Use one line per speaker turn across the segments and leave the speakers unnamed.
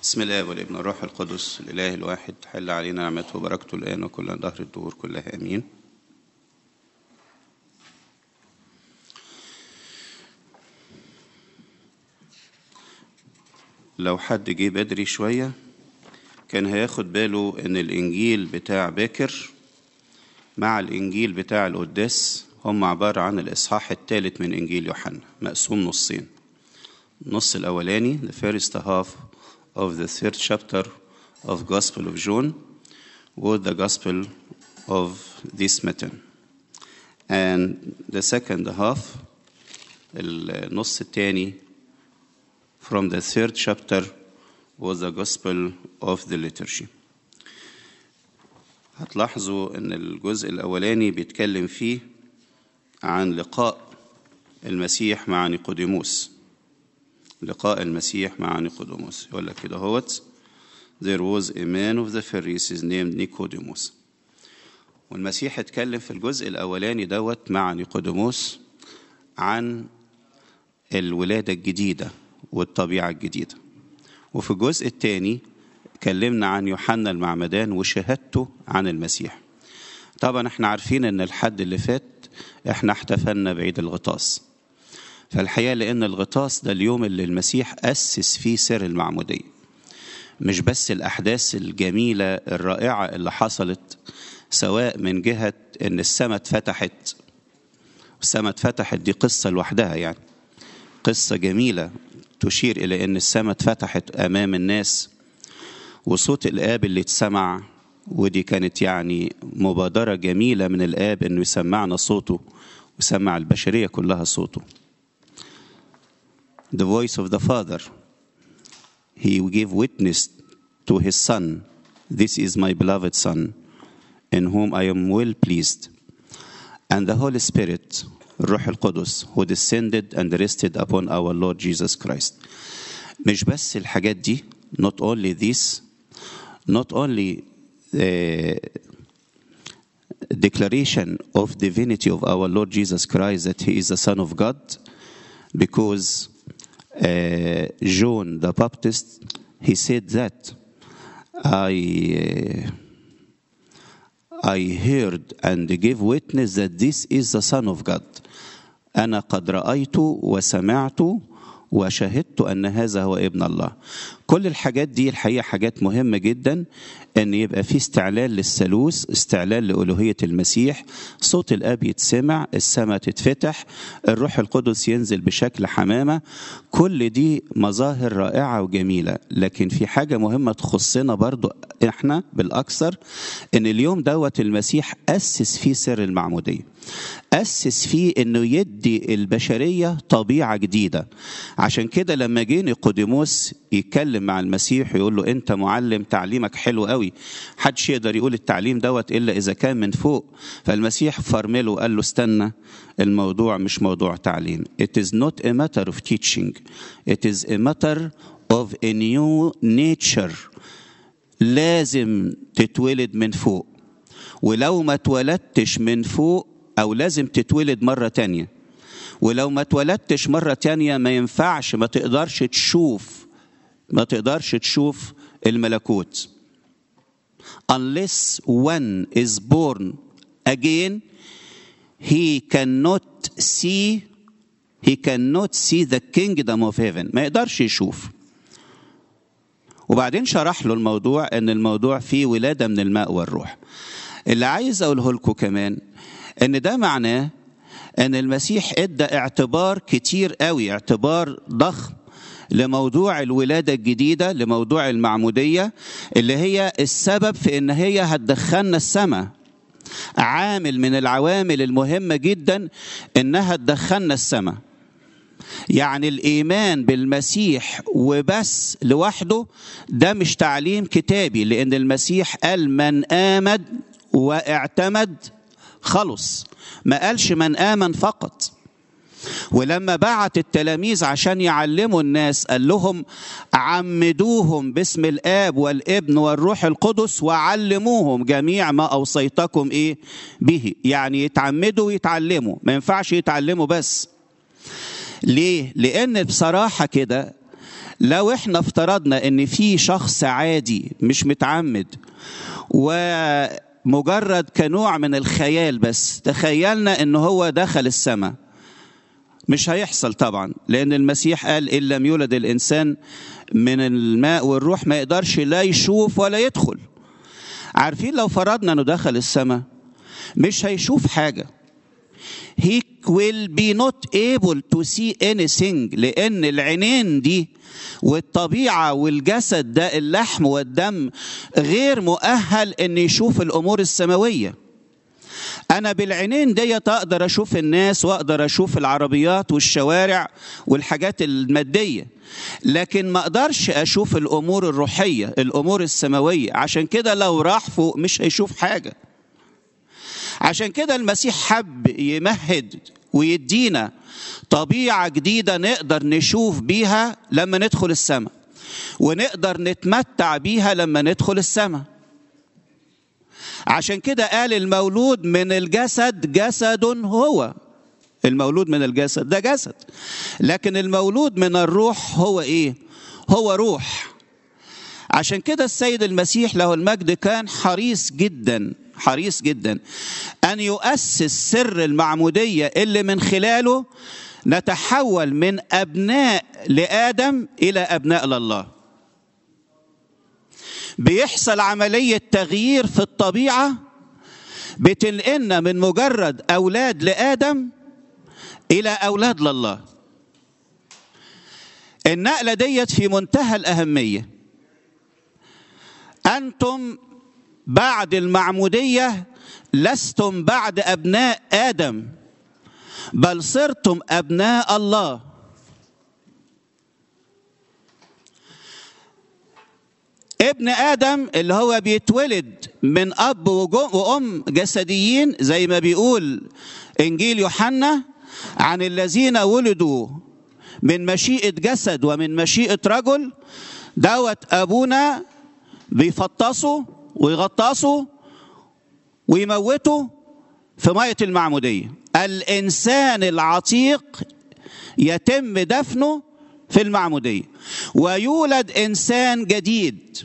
بسم الله والابن والروح القدس الاله الواحد حل علينا نعمته وبركته الان وكل دهر الدهور كلها امين لو حد جه بدري شويه كان هياخد باله ان الانجيل بتاع باكر مع الانجيل بتاع القداس هم عباره عن الاصحاح الثالث من انجيل يوحنا مقسوم نصين النص الاولاني the first half of the third chapter of Gospel of John was the Gospel of this matter. And the second half, النص الثاني from the third chapter was the Gospel of the liturgy. هتلاحظوا ان الجزء الاولاني بيتكلم فيه عن لقاء المسيح مع نيقوديموس لقاء المسيح مع نيقوديموس يقول لك كده هوت there was a man of the Pharisees named Nicodemus والمسيح اتكلم في الجزء الأولاني دوت مع نيقوديموس عن الولادة الجديدة والطبيعة الجديدة وفي الجزء الثاني اتكلمنا عن يوحنا المعمدان وشهادته عن المسيح طبعا احنا عارفين ان الحد اللي فات احنا احتفلنا بعيد الغطاس فالحقيقة لأن الغطاس ده اليوم اللي المسيح أسس فيه سر المعمودية مش بس الأحداث الجميلة الرائعة اللي حصلت سواء من جهة إن السماء اتفتحت السماء اتفتحت دي قصة لوحدها يعني قصة جميلة تشير إلى إن السماء اتفتحت أمام الناس وصوت الآب اللي اتسمع ودي كانت يعني مبادرة جميلة من الآب إنه يسمعنا صوته ويسمع البشرية كلها صوته the voice of the Father. He gave witness to his Son, This is my beloved Son, in whom I am well pleased. And the Holy Spirit, Ruh al-Qudus, who descended and rested upon our Lord Jesus Christ. مش بس الحاجات دي, not only this, not only the declaration of divinity of our Lord Jesus Christ that he is the Son of God, because uh, John the Baptist, he said that I, uh, I heard and gave witness that this is the Son of God. أنا قد رأيت وسمعت وشهدت أن هذا هو ابن الله. كل الحاجات دي الحقيقة حاجات مهمة جدا ان يبقى في استعلان للثالوث استعلان لألوهية المسيح صوت الاب يتسمع السماء تتفتح الروح القدس ينزل بشكل حمامة كل دي مظاهر رائعة وجميلة لكن في حاجة مهمة تخصنا برضو احنا بالاكثر ان اليوم دوت المسيح اسس فيه سر المعمودية أسس فيه إنه يدي البشرية طبيعة جديدة عشان كده لما جه نيقوديموس يتكلم مع المسيح ويقول له أنت معلم تعليمك حلو قوي حدش يقدر يقول التعليم دوت إلا إذا كان من فوق فالمسيح فرمله وقال له استنى الموضوع مش موضوع تعليم It is not a matter of teaching It is a matter of a new nature لازم تتولد من فوق ولو ما اتولدتش من فوق أو لازم تتولد مرة تانية ولو ما اتولدتش مرة تانية ما ينفعش ما تقدرش تشوف ما تقدرش تشوف الملكوت unless one is born again he cannot see he cannot see the kingdom of heaven ما يقدرش يشوف وبعدين شرح له الموضوع ان الموضوع فيه ولاده من الماء والروح اللي عايز اقوله لكم كمان ان ده معناه ان المسيح ادى اعتبار كتير قوي اعتبار ضخم لموضوع الولادة الجديدة لموضوع المعمودية اللي هي السبب في ان هي هتدخلنا السماء عامل من العوامل المهمة جدا انها تدخلنا السماء يعني الايمان بالمسيح وبس لوحده ده مش تعليم كتابي لان المسيح قال من امن واعتمد خلص ما قالش من آمن فقط ولما بعت التلاميذ عشان يعلموا الناس قال لهم عمدوهم باسم الآب والابن والروح القدس وعلموهم جميع ما أوصيتكم إيه به يعني يتعمدوا ويتعلموا ما ينفعش يتعلموا بس ليه؟ لأن بصراحة كده لو احنا افترضنا ان في شخص عادي مش متعمد ومجرد كنوع من الخيال بس تخيلنا ان هو دخل السماء مش هيحصل طبعا لان المسيح قال ان لم يولد الانسان من الماء والروح ما يقدرش لا يشوف ولا يدخل عارفين لو فرضنا انه دخل السماء مش هيشوف حاجه he will be not able to see anything لأن العينين دي والطبيعة والجسد ده اللحم والدم غير مؤهل أن يشوف الأمور السماوية أنا بالعينين دي أقدر أشوف الناس وأقدر أشوف العربيات والشوارع والحاجات المادية لكن ما أقدرش أشوف الأمور الروحية الأمور السماوية عشان كده لو راح فوق مش هيشوف حاجة عشان كده المسيح حب يمهد ويدينا طبيعة جديدة نقدر نشوف بيها لما ندخل السماء ونقدر نتمتع بيها لما ندخل السماء عشان كده قال المولود من الجسد جسد هو المولود من الجسد ده جسد لكن المولود من الروح هو ايه هو روح عشان كده السيد المسيح له المجد كان حريص جدا حريص جدا ان يؤسس سر المعموديه اللي من خلاله نتحول من ابناء لادم الى ابناء لله بيحصل عمليه تغيير في الطبيعه بتنقلنا من مجرد اولاد لادم الى اولاد لله النقله ديت في منتهى الاهميه انتم بعد المعموديه لستم بعد ابناء ادم بل صرتم ابناء الله ابن ادم اللي هو بيتولد من اب وام جسديين زي ما بيقول انجيل يوحنا عن الذين ولدوا من مشيئه جسد ومن مشيئه رجل دوت ابونا بيفطسوا ويغطسوا ويموتوا في ميه المعموديه الانسان العتيق يتم دفنه في المعموديه ويولد انسان جديد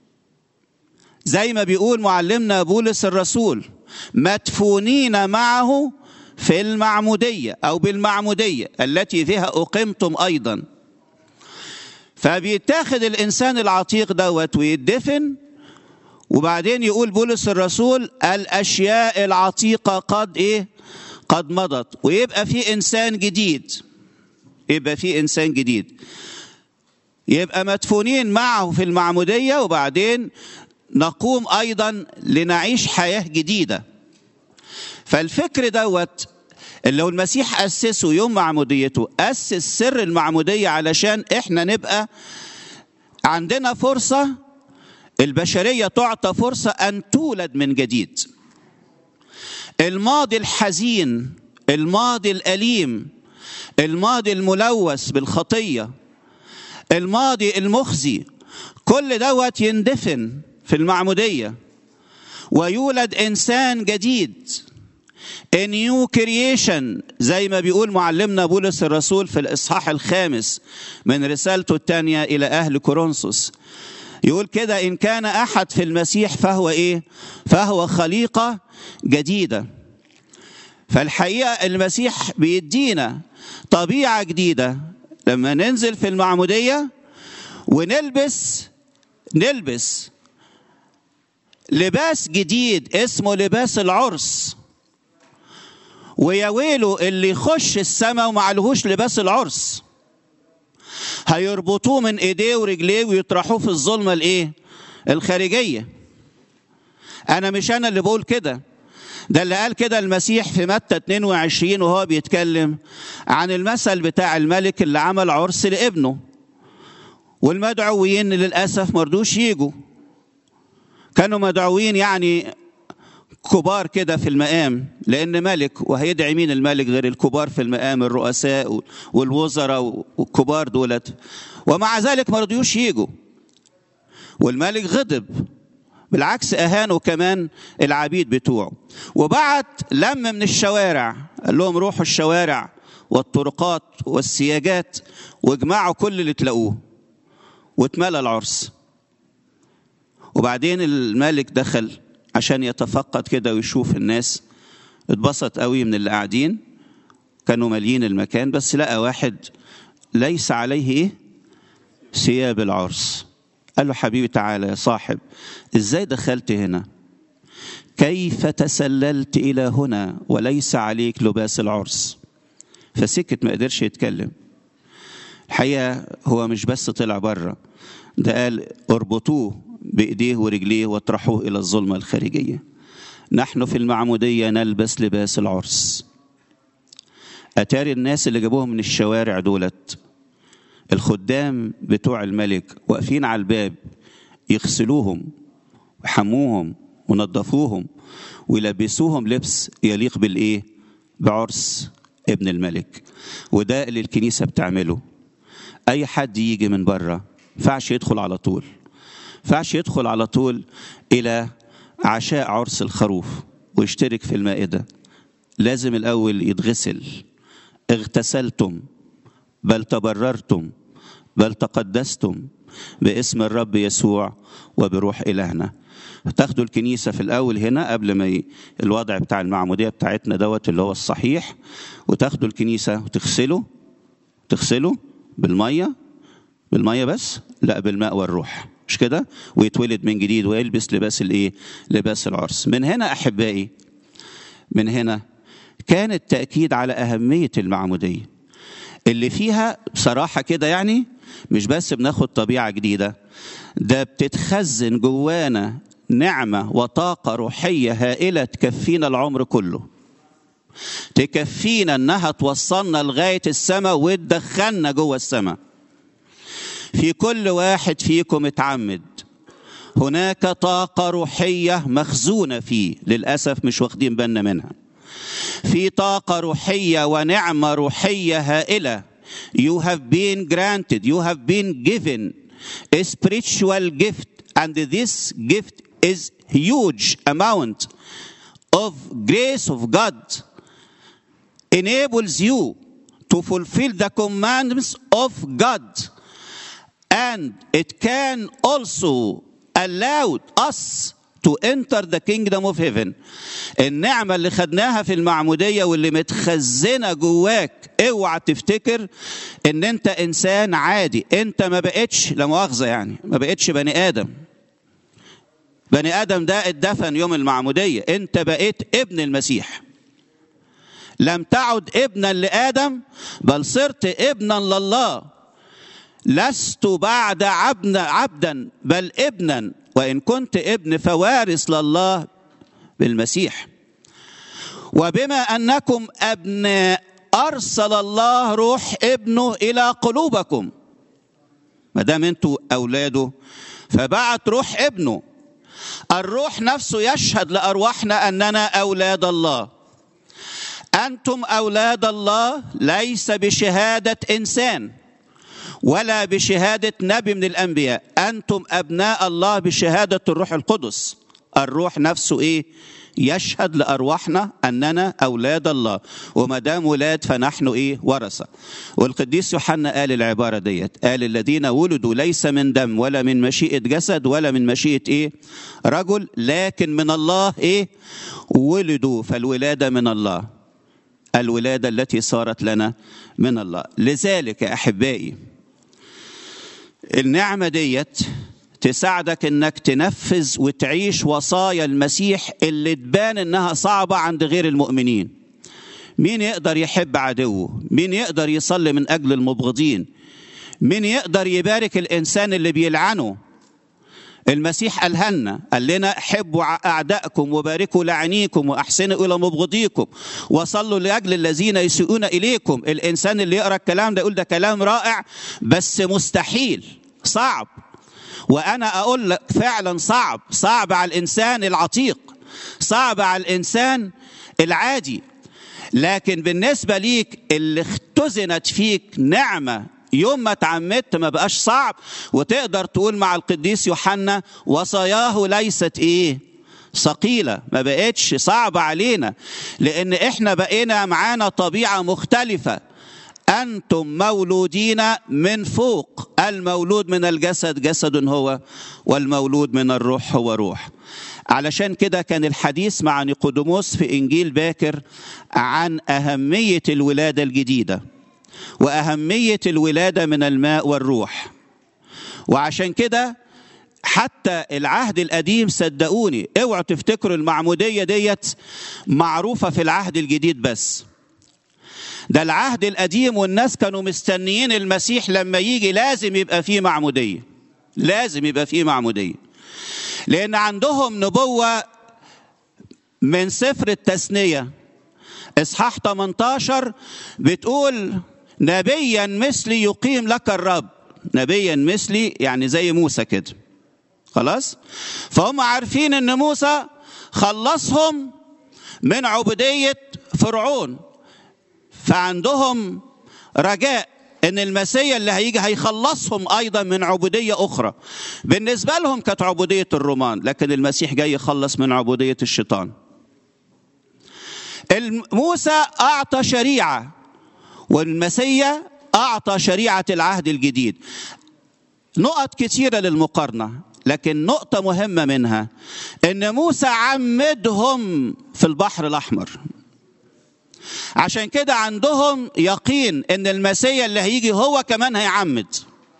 زي ما بيقول معلمنا بولس الرسول مدفونين معه في المعموديه او بالمعموديه التي فيها اقمتم ايضا فبيتاخد الانسان العتيق دوت ويدفن وبعدين يقول بولس الرسول الاشياء العتيقه قد ايه قد مضت ويبقى في انسان جديد يبقى في انسان جديد يبقى مدفونين معه في المعموديه وبعدين نقوم ايضا لنعيش حياه جديده فالفكر دوت اللي هو المسيح اسسه يوم معموديته اسس سر المعموديه علشان احنا نبقى عندنا فرصه البشريه تعطى فرصه ان تولد من جديد الماضي الحزين الماضي الاليم الماضي الملوث بالخطيه الماضي المخزي كل دوت يندفن في المعموديه ويولد انسان جديد A new creation زي ما بيقول معلمنا بولس الرسول في الإصحاح الخامس من رسالته الثانية إلى أهل كورنثوس يقول كده إن كان أحد في المسيح فهو إيه؟ فهو خليقة جديدة فالحقيقة المسيح بيدينا طبيعة جديدة لما ننزل في المعمودية ونلبس نلبس لباس جديد اسمه لباس العرس ويا ويله اللي يخش السماء ومعلهوش لباس العرس هيربطوه من ايديه ورجليه ويطرحوه في الظلمه الايه الخارجيه انا مش انا اللي بقول كده ده اللي قال كده المسيح في متى 22 وهو بيتكلم عن المثل بتاع الملك اللي عمل عرس لابنه والمدعوين للاسف مرضوش يجوا كانوا مدعوين يعني كبار كده في المقام لان ملك وهيدعي مين الملك غير الكبار في المقام الرؤساء والوزراء والكبار دولت ومع ذلك ما رضيوش يجوا والملك غضب بالعكس اهانوا كمان العبيد بتوعه وبعت لم من الشوارع قال لهم روحوا الشوارع والطرقات والسياجات واجمعوا كل اللي تلاقوه واتملى العرس وبعدين الملك دخل عشان يتفقد كده ويشوف الناس اتبسط قوي من اللي قاعدين كانوا مالين المكان بس لقى واحد ليس عليه ايه ثياب العرس قال له حبيبي تعالى يا صاحب ازاي دخلت هنا كيف تسللت الى هنا وليس عليك لباس العرس فسكت ما قدرش يتكلم الحقيقه هو مش بس طلع بره ده قال اربطوه بايديه ورجليه واطرحوه الى الظلمه الخارجيه نحن في المعموديه نلبس لباس العرس اتاري الناس اللي جابوهم من الشوارع دولت الخدام بتوع الملك واقفين على الباب يغسلوهم ويحموهم ونظفوهم ويلبسوهم لبس يليق بالايه بعرس ابن الملك وده اللي الكنيسه بتعمله اي حد يجي من بره ينفعش يدخل على طول ينفعش يدخل على طول الى عشاء عرس الخروف ويشترك في المائده لازم الاول يتغسل اغتسلتم بل تبررتم بل تقدستم باسم الرب يسوع وبروح إلهنا تاخدوا الكنيسة في الأول هنا قبل ما ي... الوضع بتاع المعمودية بتاعتنا دوت اللي هو الصحيح وتاخدوا الكنيسة وتغسلوا تغسلوا بالمية بالمية بس لا بالماء والروح مش كده ويتولد من جديد ويلبس لباس الايه لباس العرس من هنا احبائي من هنا كان التاكيد على اهميه المعموديه اللي فيها بصراحه كده يعني مش بس بناخد طبيعه جديده ده بتتخزن جوانا نعمه وطاقه روحيه هائله تكفينا العمر كله تكفينا انها توصلنا لغايه السماء وتدخلنا جوه السماء في كل واحد فيكم اتعمد هناك طاقة روحية مخزونة فيه للأسف مش واخدين بالنا منها في طاقة روحية ونعمة روحية هائلة you have been granted you have been given a spiritual gift and this gift is huge amount of grace of God enables you to fulfill the commandments of God and it can also allow us to enter the kingdom of heaven النعمة اللي خدناها في المعمودية واللي متخزنة جواك اوعى تفتكر ان انت انسان عادي انت ما بقتش لا مؤاخذة يعني ما بقتش بني ادم بني ادم ده اتدفن يوم المعمودية انت بقيت ابن المسيح لم تعد ابنا لآدم بل صرت ابنا لله لست بعد عبدا عبدا بل ابنا وان كنت ابن فوارث لله بالمسيح وبما انكم ابناء ارسل الله روح ابنه الى قلوبكم ما دام انتوا اولاده فبعت روح ابنه الروح نفسه يشهد لارواحنا اننا اولاد الله انتم اولاد الله ليس بشهاده انسان ولا بشهادة نبي من الأنبياء أنتم أبناء الله بشهادة الروح القدس الروح نفسه إيه يشهد لأرواحنا أننا أولاد الله وما دام ولاد فنحن إيه ورثة والقديس يوحنا قال العبارة ديت قال الذين ولدوا ليس من دم ولا من مشيئة جسد ولا من مشيئة إيه رجل لكن من الله إيه ولدوا فالولادة من الله الولادة التي صارت لنا من الله لذلك يا أحبائي النعمة ديت تساعدك انك تنفذ وتعيش وصايا المسيح اللي تبان انها صعبة عند غير المؤمنين مين يقدر يحب عدوه مين يقدر يصلي من اجل المبغضين مين يقدر يبارك الانسان اللي بيلعنه المسيح قالها لنا قال لنا حبوا اعدائكم وباركوا لعنيكم واحسنوا الى مبغضيكم وصلوا لاجل الذين يسيئون اليكم الانسان اللي يقرا الكلام ده يقول ده كلام رائع بس مستحيل صعب وانا اقول لك فعلا صعب صعب على الانسان العتيق صعب على الانسان العادي لكن بالنسبه ليك اللي اختزنت فيك نعمه يوم ما اتعمدت ما بقاش صعب وتقدر تقول مع القديس يوحنا وصاياه ليست ايه ثقيلة ما بقتش صعبة علينا لأن إحنا بقينا معانا طبيعة مختلفة أنتم مولودين من فوق المولود من الجسد جسد هو والمولود من الروح هو روح علشان كده كان الحديث مع نيقوديموس في إنجيل باكر عن أهمية الولادة الجديدة وأهمية الولادة من الماء والروح وعشان كده حتى العهد القديم صدقوني اوعوا تفتكروا المعمودية ديت معروفة في العهد الجديد بس ده العهد القديم والناس كانوا مستنيين المسيح لما يجي لازم يبقى فيه معمودية لازم يبقى فيه معمودية لأن عندهم نبوة من سفر التثنية إصحاح 18 بتقول نبيا مثلي يقيم لك الرب نبيا مثلي يعني زي موسى كده خلاص فهم عارفين ان موسى خلصهم من عبودية فرعون فعندهم رجاء ان المسيا اللي هيجي هيخلصهم ايضا من عبوديه اخرى بالنسبه لهم كانت عبوديه الرومان لكن المسيح جاي يخلص من عبوديه الشيطان موسى اعطى شريعه والمسيا اعطى شريعه العهد الجديد نقط كثيره للمقارنه لكن نقطه مهمه منها ان موسى عمدهم في البحر الاحمر عشان كده عندهم يقين ان المسيا اللي هيجي هو كمان هيعمد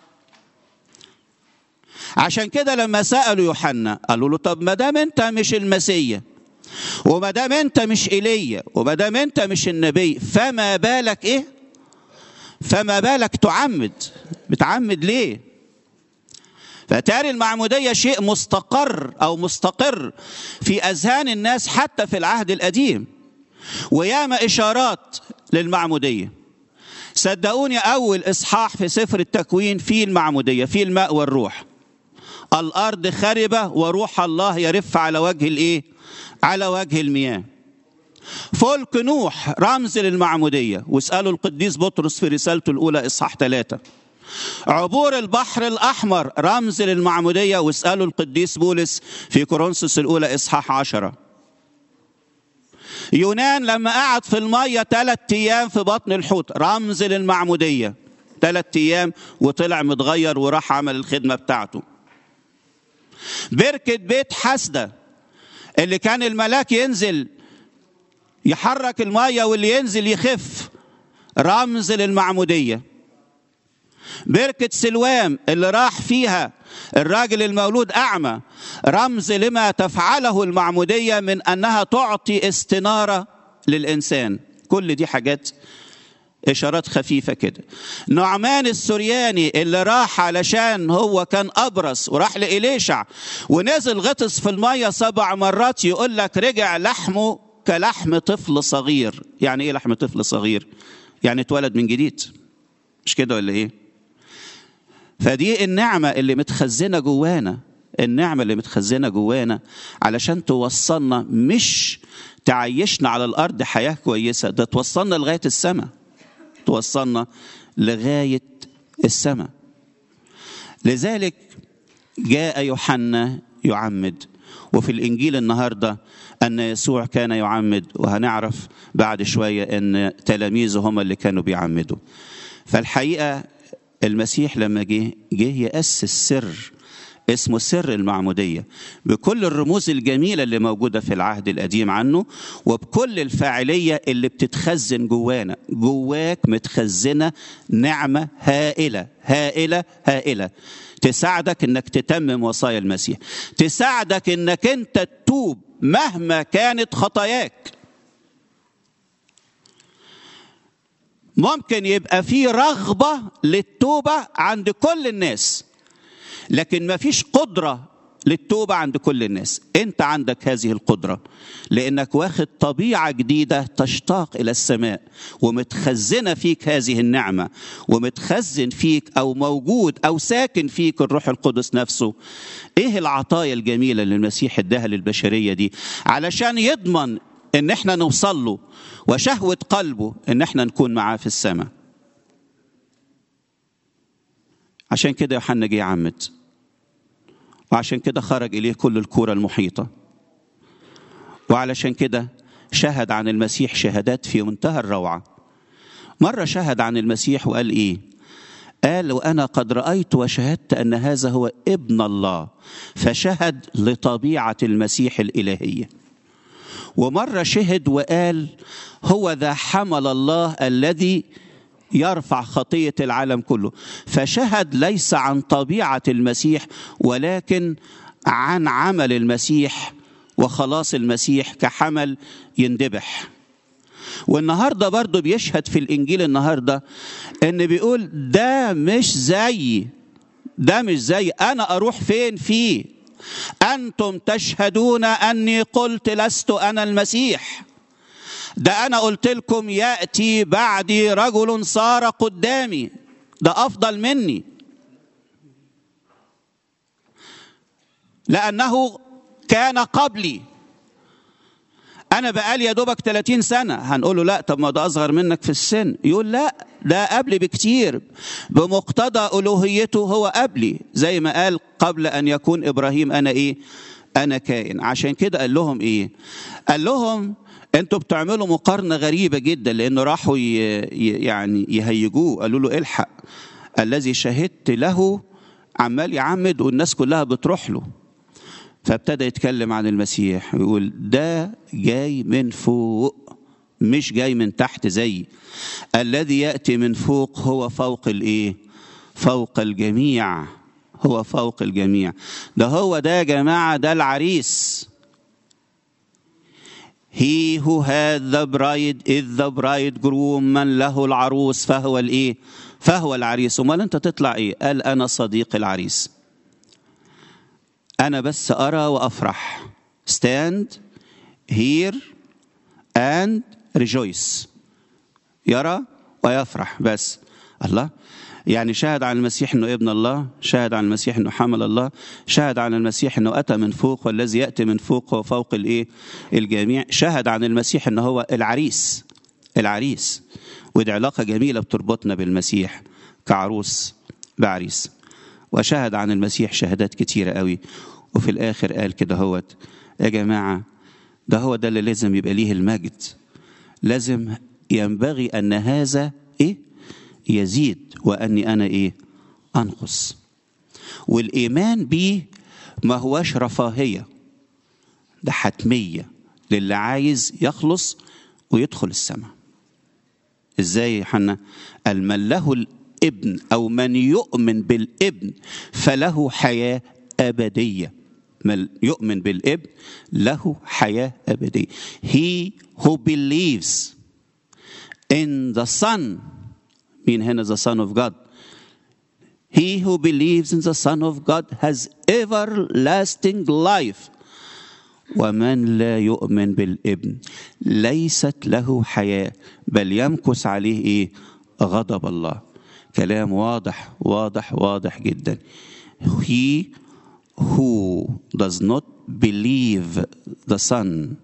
عشان كده لما سالوا يوحنا قالوا له طب ما دام انت مش المسيا وما دام انت مش ايليا وما دام انت مش النبي فما بالك ايه فما بالك تعمد بتعمد ليه فتاري المعموديه شيء مستقر او مستقر في اذهان الناس حتى في العهد القديم وياما اشارات للمعموديه صدقوني اول اصحاح في سفر التكوين فيه المعموديه فيه الماء والروح الارض خربه وروح الله يرف على وجه الايه على وجه المياه فلك نوح رمز للمعموديه واسالوا القديس بطرس في رسالته الاولى اصحاح ثلاثه عبور البحر الاحمر رمز للمعموديه واسالوا القديس بولس في كورنثوس الاولى اصحاح عشره يونان لما قعد في المية ثلاث أيام في بطن الحوت رمز للمعمودية ثلاث أيام وطلع متغير وراح عمل الخدمة بتاعته بركة بيت حسدة اللي كان الملاك ينزل يحرك المية واللي ينزل يخف رمز للمعمودية بركة سلوام اللي راح فيها الراجل المولود أعمى رمز لما تفعله المعمودية من أنها تعطي استنارة للإنسان كل دي حاجات إشارات خفيفة كده نعمان السرياني اللي راح علشان هو كان أبرص وراح لإليشع ونزل غطس في المية سبع مرات يقول لك رجع لحمه كلحم طفل صغير يعني إيه لحم طفل صغير يعني اتولد من جديد مش كده ولا إيه فدي النعمة اللي متخزنة جوانا النعمة اللي متخزنة جوانا علشان توصلنا مش تعيشنا على الأرض حياة كويسة ده توصلنا لغاية السماء توصلنا لغاية السماء لذلك جاء يوحنا يعمد وفي الإنجيل النهاردة أن يسوع كان يعمد وهنعرف بعد شوية أن تلاميذه هم اللي كانوا بيعمدوا فالحقيقة المسيح لما جه جه يأسس سر اسمه سر المعمودية بكل الرموز الجميلة اللي موجودة في العهد القديم عنه وبكل الفاعلية اللي بتتخزن جوانا جواك متخزنة نعمة هائلة هائلة هائلة تساعدك انك تتمم وصايا المسيح تساعدك انك انت تتوب مهما كانت خطاياك ممكن يبقى في رغبة للتوبة عند كل الناس لكن ما فيش قدرة للتوبة عند كل الناس انت عندك هذه القدرة لانك واخد طبيعة جديدة تشتاق الى السماء ومتخزنة فيك هذه النعمة ومتخزن فيك او موجود او ساكن فيك الروح القدس نفسه ايه العطايا الجميلة اللي المسيح اداها للبشرية دي علشان يضمن ان احنا نوصل له وشهوة قلبه ان احنا نكون معاه في السماء عشان كده يوحنا جه يعمد وعشان كده خرج إليه كل الكرة المحيطة وعلشان كده شهد عن المسيح شهادات في منتهى الروعة مرة شهد عن المسيح وقال إيه قال وأنا قد رأيت وشهدت أن هذا هو ابن الله فشهد لطبيعة المسيح الإلهية ومرة شهد وقال هو ذا حمل الله الذي يرفع خطية العالم كله فشهد ليس عن طبيعة المسيح ولكن عن عمل المسيح وخلاص المسيح كحمل يندبح والنهاردة برضو بيشهد في الإنجيل النهاردة إن بيقول ده مش زي ده مش زي أنا أروح فين فيه أنتم تشهدون أني قلت لست أنا المسيح ده أنا قلت لكم يأتي بعدي رجل صار قدامي ده أفضل مني لأنه كان قبلي أنا بقالي يا دوبك 30 سنة هنقول له لا طب ما ده أصغر منك في السن يقول لا ده قبلي بكتير بمقتضى ألوهيته هو قبلي زي ما قال قبل أن يكون إبراهيم أنا إيه أنا كائن عشان كده قال لهم إيه قال لهم انتوا بتعملوا مقارنة غريبة جدا لأنه راحوا يعني يهيجوه قالوا له الحق الذي شهدت له عمال يعمد والناس كلها بتروح له فابتدى يتكلم عن المسيح ويقول ده جاي من فوق مش جاي من تحت زي الذي يأتي من فوق هو فوق الايه فوق الجميع هو فوق الجميع ده هو ده يا جماعة ده العريس He who had the bride is the bridegroom من له العروس فهو الايه فهو العريس امال انت تطلع ايه قال انا صديق العريس انا بس ارى وافرح stand here and rejoice يرى ويفرح بس الله يعني شاهد عن المسيح انه ابن الله شاهد عن المسيح انه حمل الله شاهد عن المسيح انه اتى من فوق والذي ياتي من فوق هو فوق الايه الجميع شاهد عن المسيح انه هو العريس العريس ودي علاقه جميله بتربطنا بالمسيح كعروس بعريس وشهد عن المسيح شهادات كتيره قوي وفي الاخر قال كده هوت يا جماعه ده هو ده اللي لازم يبقى ليه المجد لازم ينبغي ان هذا ايه يزيد واني انا ايه انقص والايمان بيه ما هواش رفاهيه ده حتميه للي عايز يخلص ويدخل السماء ازاي يا حنا قال من له الابن او من يؤمن بالابن فله حياه ابديه من يؤمن بالابن له حياه ابديه he who believes in the son مين هنا the son of God he who believes in the son of God has everlasting life ومن لا يؤمن بالابن ليست له حياة بل يمكث عليه ايه غضب الله كلام واضح واضح واضح جدا he who does not believe the son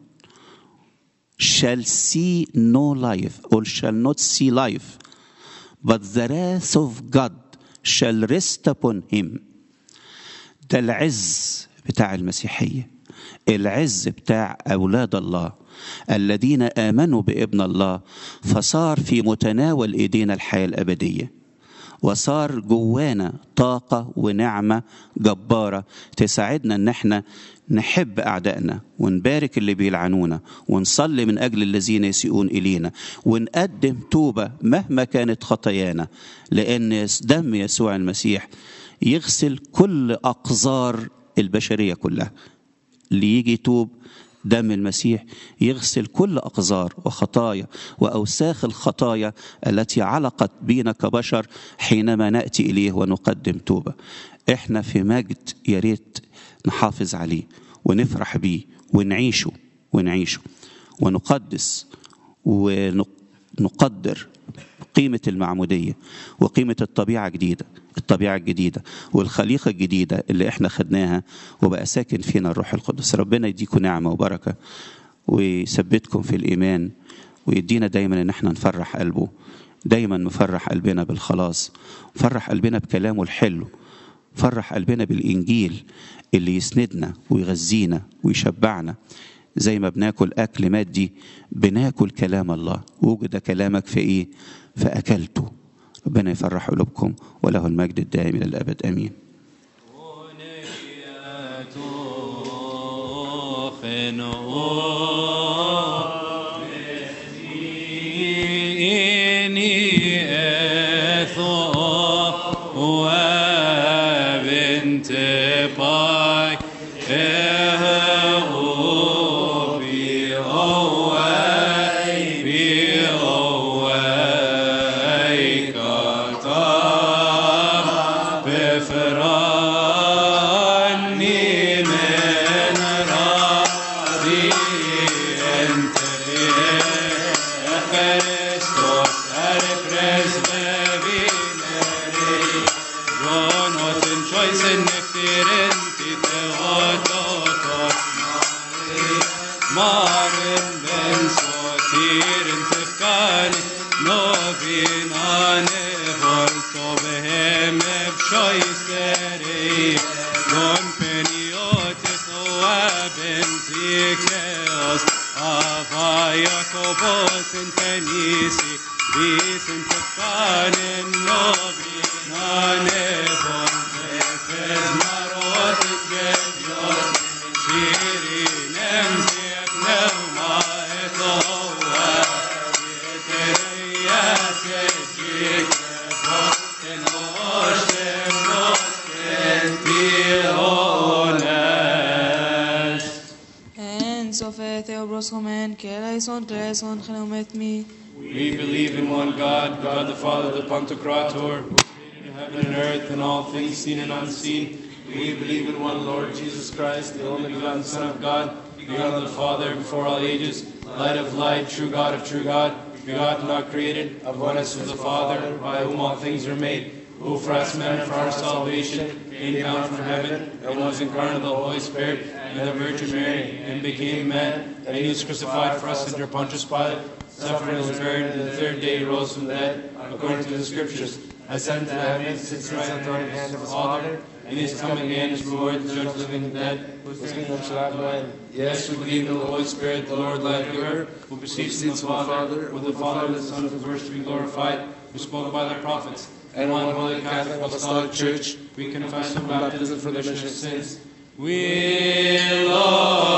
shall see no life or shall not see life but the wrath of God shall rest upon him ده العز بتاع المسيحية العز بتاع أولاد الله الذين آمنوا بابن الله فصار في متناول إيدينا الحياة الأبدية وصار جوانا طاقة ونعمة جبارة تساعدنا ان احنا نحب أعدائنا ونبارك اللي بيلعنونا ونصلي من أجل الذين يسيئون إلينا ونقدم توبة مهما كانت خطايانا لأن دم يسوع المسيح يغسل كل أقذار البشرية كلها اللي يجي يتوب دم المسيح يغسل كل أقذار وخطايا وأوساخ الخطايا التي علقت بينا كبشر حينما نأتي إليه ونقدم توبة إحنا في مجد يا ريت نحافظ عليه ونفرح بيه ونعيشه ونعيشه ونقدس ونقدر قيمة المعمودية وقيمة الطبيعة الجديدة الطبيعة الجديدة والخليقة الجديدة اللي احنا خدناها وبقى ساكن فينا الروح القدس ربنا يديكم نعمة وبركة ويثبتكم في الإيمان ويدينا دايما ان احنا نفرح قلبه دايما نفرح قلبنا بالخلاص نفرح قلبنا بكلامه الحلو فرح قلبنا بالإنجيل اللي يسندنا ويغذينا ويشبعنا زي ما بناكل أكل مادي بناكل كلام الله وجد كلامك في إيه فأكلته ربنا يفرح قلوبكم وله المجد الدائم إلى الأبد آمين
بفراني من راضي انت Christos erfres bevineri Jonotin choisen nektirin tite ototos Marin ben sotirin tifkani Novinane volto behem efshoiseri Don peniotis noabin zikeos Ava Jakobos in Tenisi Vis in Tefkanen Novinane von Efes Marot in Gevios Shirin em Tiek Neuma et Oa Yetereya Sejik Ten Oshem Nosken Tiones
En Sophe Theobros Homen, Keleison, Kleison, Chenomet me.
We believe in one God, God the Father, the Pantocrator, who created heaven and earth and all things seen and unseen. We believe in one Lord Jesus Christ, the only begotten Son of God, begotten of the Father before all ages, light of light, true God of true God, begotten, not created, of oneness with the Father, by whom all things are made, who for us men and for our salvation came down from heaven and was incarnate of the Holy Spirit and the Virgin Mary, and became man, and he was crucified for us under Pontius Pilate suffered and was buried, and the third day he rose from the dead, according to the Scriptures. Ascended to the heavens, sits right at the right hand of his Father, and he is coming again to reward the judge living and dead, whose kingdom shall have no end. Yes, we believe in the Holy Spirit, the Lord life-giver, who proceeds from the Father, with the Father and the Son who is worshiped to be glorified, who spoke by the prophets. And one holy Catholic Apostolic Church, we confess the baptism for the remission of sins. We, Lord,